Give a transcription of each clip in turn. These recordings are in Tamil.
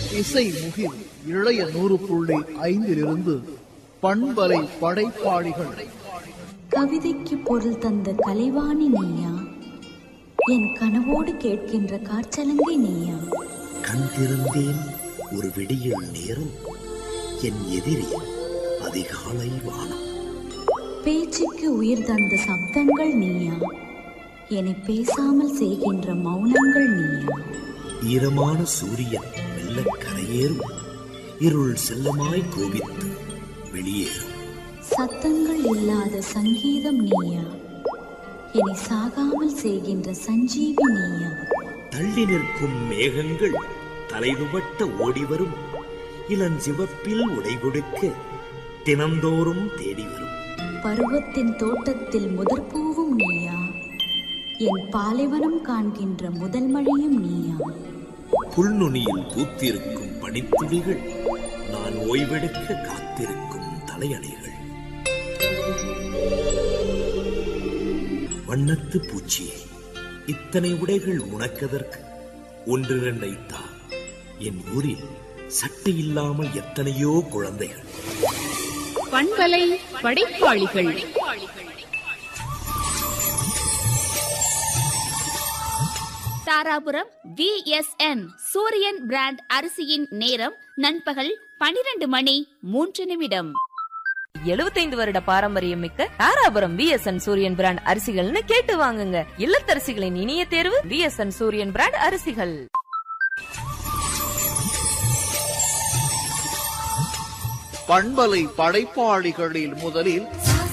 இசை முகில் இளைய நூறு புள்ளி ஐந்திலிருந்து பண்பலை படைப்பாளிகள் கவிதைக்கு பொருள் தந்த கலைவாணி நீயா என் கனவோடு கேட்கின்ற காற்றலங்கை நீயா கண் திறந்தேன் ஒரு விடியல் நேரம் என் எதிரி அதிகாலை வானம் பேச்சுக்கு உயிர் தந்த சப்தங்கள் நீயா என்னை பேசாமல் செய்கின்ற மௌனங்கள் நீயா ஈரமான சூரியன் மெல்ல கரையேறும் இருள் செல்லமாய் கோபித்து வெளியேறும் சத்தங்கள் இல்லாத சங்கீதம் நீயா என்னை சாகாமல் செய்கின்ற சஞ்சீவி நீயா தள்ளி நிற்கும் மேகங்கள் தலைதுவட்ட ஓடிவரும் இளஞ்சிவப்பில் உடை கொடுக்க தினந்தோறும் தேடி வரும் பருவத்தின் தோட்டத்தில் முதற்பூவும் நீயா என் பாலைவனம் காண்கின்ற முதல் மழையும் நீயா புல்நுனியில் பூத்திருக்கும் பனித்துளிகள் நான் ஓய்வெடுக்க காத்திருக்கும் தலையணைகள் வண்ணத்து பூச்சியே இத்தனை உடைகள் உனக்கதற்கு ஒன்றிரண்டை தா என் ஊரில் சட்டை இல்லாமல் எத்தனையோ குழந்தைகள் பண்பலை படைப்பாளிகள் தாராபுரம் விஎஸ்என் சூரியன் பிராண்ட் அரிசியின் நேரம் நண்பகல் பனிரெண்டு மணி மூன்று நிமிடம் எழுபத்தைந்து வருட பாரம்பரியம் மிக்க தாராபுரம் பிஎஸ்என் சூரியன் பிராண்ட் அரிசிகள்னு கேட்டு வாங்குங்க இல்லத்தரசிகளின் இனிய தேர்வு பிஎஸ்என் சூரியன் பிராண்ட் அரிசிகள் பண்பலை படைப்பாளிகளில் முதலில்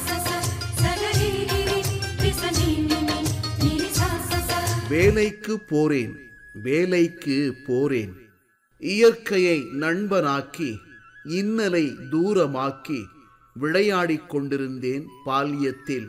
வேலைக்கு போறேன் வேலைக்கு போறேன் இயற்கையை நண்பனாக்கி இன்னலை தூரமாக்கி விளையாடிக் கொண்டிருந்தேன் பால்யத்தில்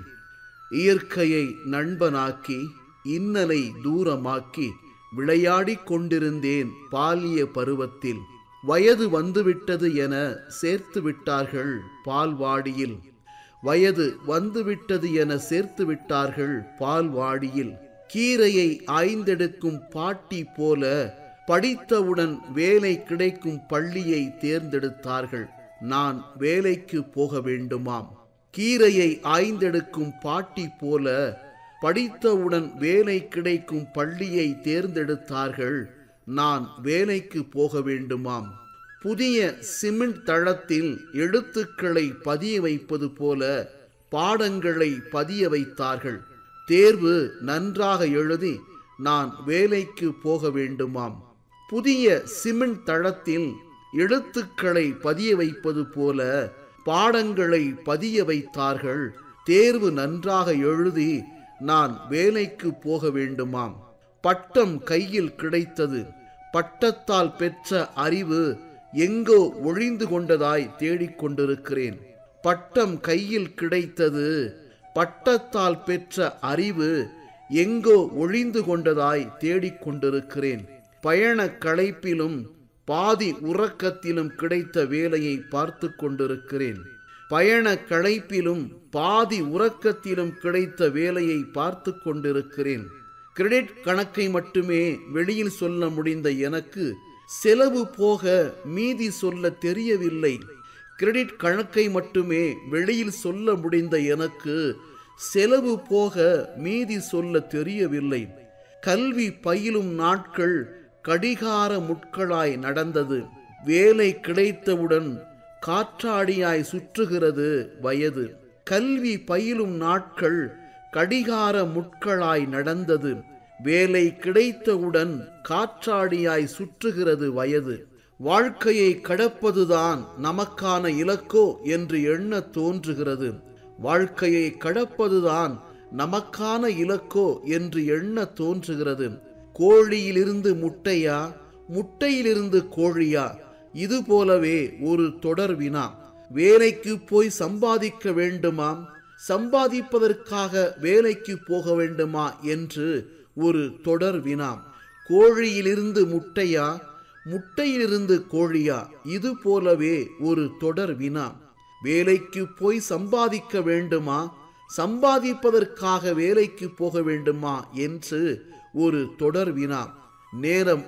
இயற்கையை நண்பனாக்கி இன்னலை தூரமாக்கி விளையாடிக் கொண்டிருந்தேன் பாலிய பருவத்தில் வயது வந்துவிட்டது என சேர்த்து விட்டார்கள் பால்வாடியில் வயது வந்துவிட்டது என சேர்த்து விட்டார்கள் பால்வாடியில் கீரையை ஆய்ந்தெடுக்கும் பாட்டி போல படித்தவுடன் வேலை கிடைக்கும் பள்ளியை தேர்ந்தெடுத்தார்கள் நான் வேலைக்கு போக வேண்டுமாம் கீரையை ஆய்ந்தெடுக்கும் பாட்டி போல படித்தவுடன் வேலை கிடைக்கும் பள்ளியை தேர்ந்தெடுத்தார்கள் நான் வேலைக்கு போக வேண்டுமாம் புதிய சிமெண்ட் தளத்தில் எழுத்துக்களை பதிய வைப்பது போல பாடங்களை பதிய வைத்தார்கள் தேர்வு நன்றாக எழுதி நான் வேலைக்கு போக வேண்டுமாம் புதிய சிமெண்ட் தளத்தில் எழுத்துக்களை பதிய வைப்பது போல பாடங்களை பதிய வைத்தார்கள் தேர்வு நன்றாக எழுதி நான் வேலைக்கு போக வேண்டுமாம் பட்டம் கையில் கிடைத்தது பட்டத்தால் பெற்ற அறிவு எங்கோ ஒழிந்து கொண்டதாய் தேடிக்கொண்டிருக்கிறேன் பட்டம் கையில் கிடைத்தது பட்டத்தால் பெற்ற அறிவு எங்கோ ஒழிந்து கொண்டதாய் தேடிக்கொண்டிருக்கிறேன் பயண களைப்பிலும் பாதி உறக்கத்திலும் கிடைத்த வேலையை பார்த்து கொண்டிருக்கிறேன் பயண களைப்பிலும் பாதி உறக்கத்திலும் கிடைத்த வேலையை பார்த்து கொண்டிருக்கிறேன் கிரெடிட் கணக்கை மட்டுமே வெளியில் சொல்ல முடிந்த எனக்கு செலவு போக மீதி சொல்ல தெரியவில்லை கிரெடிட் கணக்கை மட்டுமே வெளியில் சொல்ல முடிந்த எனக்கு செலவு போக மீதி சொல்ல தெரியவில்லை கல்வி பயிலும் நாட்கள் கடிகார முட்களாய் நடந்தது வேலை கிடைத்தவுடன் காற்றாடியாய் சுற்றுகிறது வயது கல்வி பயிலும் நாட்கள் கடிகார முட்களாய் நடந்தது வேலை கிடைத்தவுடன் காற்றாடியாய் சுற்றுகிறது வயது வாழ்க்கையை கடப்பதுதான் நமக்கான இலக்கோ என்று எண்ண தோன்றுகிறது வாழ்க்கையை கடப்பதுதான் நமக்கான இலக்கோ என்று எண்ண தோன்றுகிறது கோழியிலிருந்து முட்டையா முட்டையிலிருந்து கோழியா இது போலவே ஒரு தொடர் வினா வேலைக்கு போய் சம்பாதிக்க வேண்டுமாம் சம்பாதிப்பதற்காக வேலைக்கு போக வேண்டுமா என்று ஒரு தொடர் வினா கோழியிலிருந்து முட்டையா முட்டையிலிருந்து கோழியா இது போலவே ஒரு தொடர் வினா வேலைக்கு போய் சம்பாதிக்க வேண்டுமா சம்பாதிப்பதற்காக வேலைக்கு போக வேண்டுமா என்று ஒரு தொடர் வினா நேரம்